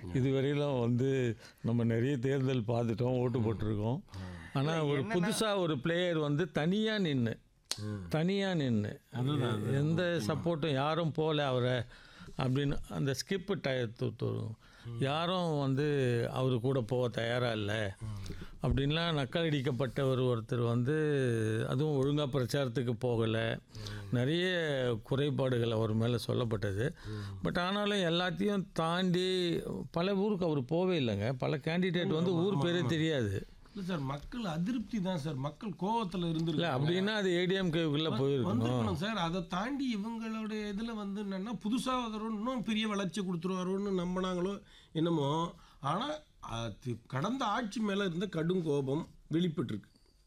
இதுவரையிலும் வந்து நம்ம நிறைய தேர்தல் பார்த்துட்டோம் ஓட்டு போட்டிருக்கோம் ஆனால் ஒரு புதுசாக ஒரு பிளேயர் வந்து தனியாக நின்று தனியாக நின்று எந்த சப்போர்ட்டும் யாரும் போகல அவரை அப்படின்னு அந்த ஸ்கிப்பு டயத்து யாரும் வந்து அவர் கூட போக தயாராக இல்லை அப்படின்லாம் நக்கலடிக்கப்பட்ட ஒரு ஒருத்தர் வந்து அதுவும் ஒழுங்காக பிரச்சாரத்துக்கு போகலை நிறைய குறைபாடுகள் அவர் மேலே சொல்லப்பட்டது பட் ஆனாலும் எல்லாத்தையும் தாண்டி பல ஊருக்கு அவர் போவே இல்லைங்க பல கேண்டிடேட் வந்து ஊர் பேரே தெரியாது இல்லை சார் மக்கள் அதிருப்தி தான் சார் மக்கள் கோவத்தில் இல்லை இருந்துருக்கு அப்படின்னா அது ஏடிஎம்கேக்குள்ளே போயிருக்கணும் வந்துருக்கணும் சார் அதை தாண்டி இவங்களுடைய இதில் வந்து என்னென்னா புதுசாக வரும் இன்னும் பெரிய வளர்ச்சி கொடுத்துருவாரோன்னு நம்பினாங்களோ என்னமோ ஆனால் கடந்த ஆட்சி மேலே இருந்த கடும் கோபம் வெளிப்பட்டிருக்கு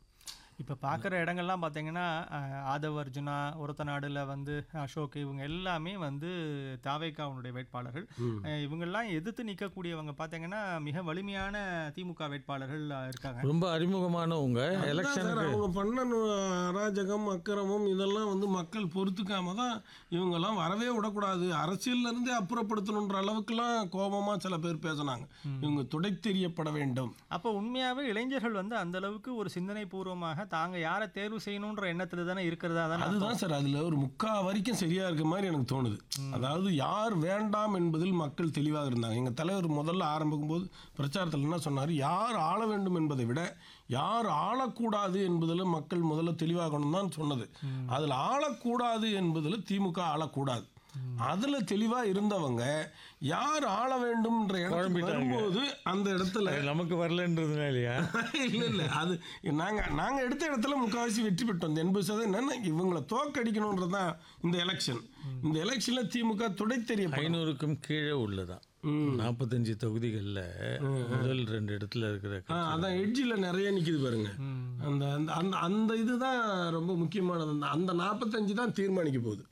இப்போ பார்க்குற இடங்கள்லாம் பார்த்தீங்கன்னா அஹ், ஆதவ அர்ஜுனா ஒருத்த நாடுல வந்து அசோக் இவங்க எல்லாமே வந்து தாவேக்காவுடைய வேட்பாளர்கள் அஹ், இவங்கெல்லாம் எதிர்த்து நிற்கக்கூடியவங்க பார்த்தீங்கன்னா மிக வலிமையான திமுக வேட்பாளர்கள் அஹ், இருக்காங்க ரொம்ப அறிமுகமானவங்க அதான் சார், எலெக்ஷனுக்கு அவங்க பண்ண நு- அராஜகம் அக்கிரமம் இதெல்லாம் வந்து மக்கள் பொறுத்துக்காம தான் இவங்கெல்லாம் வரவே விடக்கூடாது அரசியல்ல இருந்தே அப்புறப்படுத்தணுன்ற அளவுக்குலாம் கோபமா சில பேர் பேசினாங்க இவங்க துடை தெரியப்பட வேண்டும் அப்போ உண்மையாகவே இளைஞர்கள் வந்து அந்த அளவுக்கு ஒரு சிந்தனை பூர்வமாக தாங்க யாரை தேர்வு செய்யணுன்ற எண்ணத்துல தானே இருக்கிறதா தானே அதுதான் சார் அதுல ஒரு முக்கா வரைக்கும் சரியா இருக்க மாதிரி எனக்கு தோணுது அதாவது யார் வேண்டாம் என்பதில் மக்கள் தெளிவாக இருந்தாங்க எங்க தலைவர் முதல்ல ஆரம்பிக்கும் போது பிரச்சாரத்தில் என்ன சொன்னார் யார் ஆள வேண்டும் என்பதை விட யார் ஆளக்கூடாது என்பதில் மக்கள் முதல்ல தெளிவாகணும் தான் சொன்னது அதில் ஆளக்கூடாது என்பதில் திமுக ஆளக்கூடாது அதுல தெளிவா இருந்தவங்க யார் ஆள வேண்டும்ன்ற இடத்துக்கு குழம்பிட்டாங்க. வரும்போது அந்த இடத்துல அது நமக்கு வரலன்றதுனாலயா இல்ல இல்ல அது நாங்க நாங்க எடுத்த இடத்துல முக்கால்வாசி வெற்றி பெற்றோம் இந்த எண்பது சதவீதம் என்னன்னா இவங்களை தோக்கடிக்கணுன்றது தான் இந்த எலெக்ஷன் இந்த எலெக்ஷன்ல திமுக துடை தெரியப்படும் ஐநூறுக்கும் கீழே உள்ளதான் நாற்பத்தஞ்சு தொகுதிகளில் முதல் ரெண்டு இடத்துல இருக்கிற ஆ, அதான் எட்ஜில் நிறைய நிக்குது பாருங்க அந்த அந்த அந்த அந்த இதுதான் ரொம்ப முக்கியமானது அந்த- அந்த நாற்பத்தஞ்சு தான் தீர்மானிக்க போகுது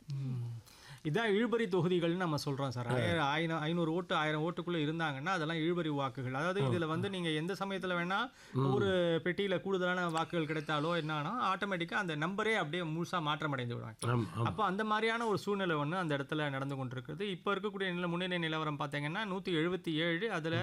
இதான் இழுபறி தொகுதிகள்னு நம்ம சொல்றோம் சார் ஆயிரம் ஆயிரம் ஐநூறு ஓட்டு ஆயிரம் ஓட்டுக்குள்ள இருந்தாங்கன்னா அதெல்லாம் இழுபறி வாக்குகள் அதாவது இதுல வந்து நீங்க எந்த சமயத்துல வேணா ஒரு பெட்டியில கூடுதலான வாக்குகள் கிடைத்தாலோ என்னன்னா ஆட்டோமேட்டிக்கா அந்த நம்பரே அப்படியே முழுசா மாற்றம் அடைந்து விடுவாங்க ஆமா ஆமா. அப்போ அந்த மாதிரியான ஒரு சூழ்நிலை ஒன்று அந்த இடத்துல நடந்து கொண்டிருக்கிறது இப்போ இருக்கக்கூடிய நில முன்னணி நிலவரம் பார்த்தீங்கன்னா நூற்றி எழுபத்தி ஏழு அதில்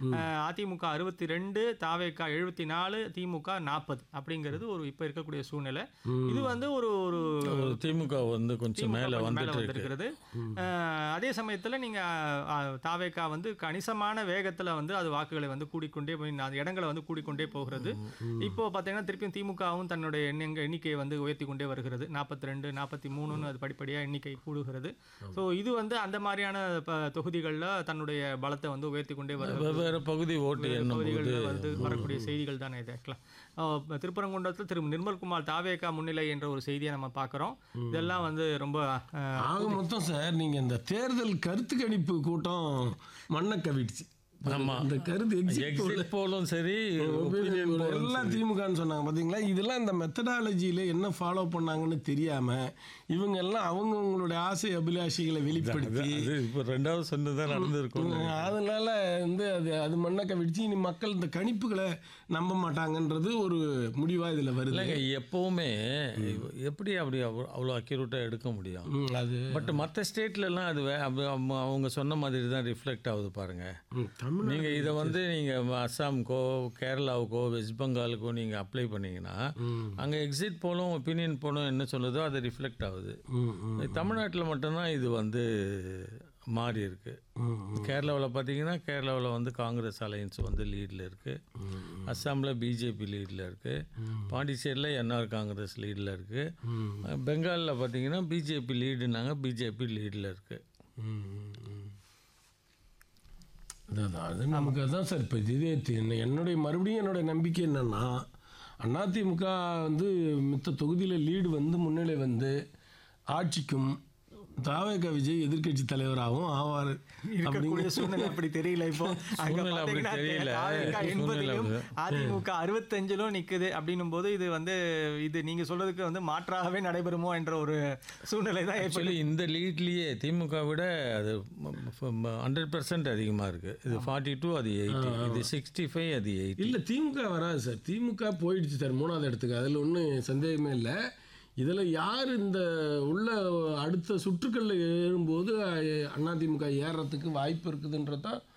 அதிமுக அறுபத்தி ரெண்டு தாவேக்கா எழுபத்தி நாலு திமுக நாற்பது அப்படிங்கிறது ஒரு இப்போ இருக்கக்கூடிய சூழ்நிலை இது வந்து ஒரு ஒரு ஒரு திமுக வந்து கொஞ்சம் திமுக மேலே கொஞ்சம் மேல வந்துட்டு இருக்கு வந்திருக்கிறது அஹ், அதே சமயத்தில் நீங்கள் தாவேக்கா வந்து கணிசமான வேகத்தில் வந்து அது வாக்குகளை வந்து கூடிக்கொண்டே போய் அந்த இடங்களை வந்து கூடிக்கொண்டே போகிறது இப்போ பார்த்தீங்கன்னா திருப்பியும் திமுகவும் தன்னுடைய எண்ணங்க எண்ணிக்கையை வந்து உயர்த்தி கொண்டே வருகிறது நாற்பத்தி ரெண்டு நாற்பத்தி மூணுன்னு அது படிப்படியாக எண்ணிக்கை கூடுகிறது ஸோ இது வந்து அந்த மாதிரியான ப- தொகுதிகளில் தன்னுடைய பலத்தை வந்து உயர்த்தி கொண்டே வருகிறது வெவ்வேறு பகுதி ஓட்டு என்னும் போது பகுதிகளில் வந்து வரக்கூடிய செய்திகள் தானே இது ஆக்சுவலாக திருப்பரங்குன்றத்தில் திரு நிர்மல்குமார் தாவேக்கா முன்னிலை என்ற ஒரு செய்தியை நம்ம பார்க்குறோம் இதெல்லாம் வந்து ரொம்ப அஹ், ஆக மொத்தம் சார் நீங்க இந்த தேர்தல் கருத்து கணிப்பு கூட்டம் மண்ணை கவிடுச்சு ஆமா. இந்த கருத்து எக்ஸிட் எக்ஸிட் போலும் சரி opinion poll ம் எல்லாம் திமுகன்னு சொன்னாங்க பாத்தீங்களா இதெல்லாம் இந்த மெத்தடாலஜியில என்ன ஃபாலோ பண்ணாங்கன்னு தெரியாம இவங்க எல்லாம் அவங்கவங்களுடைய ஆசை அபிலாஷைகளை வெளிப்படுத்தி அது இப்போ ரெண்டாவது சொன்னதான் நடந்திருக்கும் அதனால வந்து அது அது மண்ணை கவிடுச்சு இனி மக்கள் இந்த கணிப்புகளை நம்ப மாட்டாங்கன்றது ஒரு முடிவா இதுல வருது இல்லைங்க எப்பவுமே எப்படி அப்படி அவ்வளோ- அவ்வளோ அக்யூரேட்டாக எடுக்க முடியும் ம், அது பட் மற்ற ஸ்டேட்லலாம் அது வே- அப்ப அவங்க- அவங்க சொன்ன மாதிரி தான் ரிஃப்ளெக்ட் ஆகுது பாருங்க ம், தமிழ் நீங்கள் இதை வந்து நீங்கள் அஸ்ஸாமுக்கோ கேரளாவுக்கோ வெஸ்ட் பெங்காலுக்கோ நீங்கள் அப்ளை பண்ணீங்கன்னா அங்கே எக்ஸிட் போலும் ஒப்பீனியன் போலும் என்ன சொல்லுதோ அது ரிஃப்ளெக்ட் ஆகுது ம், ம், தமிழ்நாட்டில் மட்டும்தான் இது வந்து மாறி இருக்கு ம், கேரளாவில் பார்த்தீங்கன்னா கேரளாவில் வந்து காங்கிரஸ் அலையன்ஸ் வந்து லீடில் இருக்குது அஸ்ஸாமில் பிஜேபி லீடில் இருக்குது பாண்டிச்சேரியில் என்ஆர் காங்கிரஸ் லீடில் இருக்குது பெங்காலில் பார்த்தீங்கன்னா பிஜேபி லீடுனாங்க பிஜேபி லீடில் இருக்குது ம், ம், ம். அதான் அது நமக்கு அதான் சார் இப்போ இதே தி- என்ன- என்னுடைய மறுபடியும் என்னுடைய நம்பிக்கை என்னன்னா அதிமுக வந்து மித்த தொகுதியில் லீடு வந்து முன்னிலை வந்து ஆட்சிக்கும் தாவேக விஜய் எதிர்க்கட்சி தலைவராகவும் ஆவார் இருக்கக்கூடிய சூழ்நிலை அப்படி தெரியல இப்போ அங்க சூழ்நிலை அப்படி பாத்தீங்கன்னா தெரியல. அதிமுக சூழ்நிலை எண்பதிலும் அப்படி- அதிமுக அறுபத்தஞ்சிலும் நிக்குது அப்படின்னும் போது இது வந்து இது நீங்க சொல்றதுக்கு வந்து மாற்றாகவே நடைபெறுமோ என்ற ஒரு சூழ்நிலை தான் ஏற்படுது ஆக்சுவலி இந்த லீட்லேயே திமுக விட அது ஹண்ட்ரட் பர்சன்ட் அதிகமாக இருக்குது இது ஃபார்ட்டி டூ அது எயிட்டி இது சிக்ஸ்டி ஃபைவ் அது எயிட்டி இல்லை திமுக வராது சார் திமுக போயிடுச்சு சார் மூணாவது இடத்துக்கு அதில் ஒன்றும் சந்தேகமே இல்லை இதில் யார் இந்த உள்ள அடுத்த சுற்றுக்களில் ஏறும்போது அதிமுக ஏறுறதுக்கு வாய்ப்பு இருக்குதுன்றதான்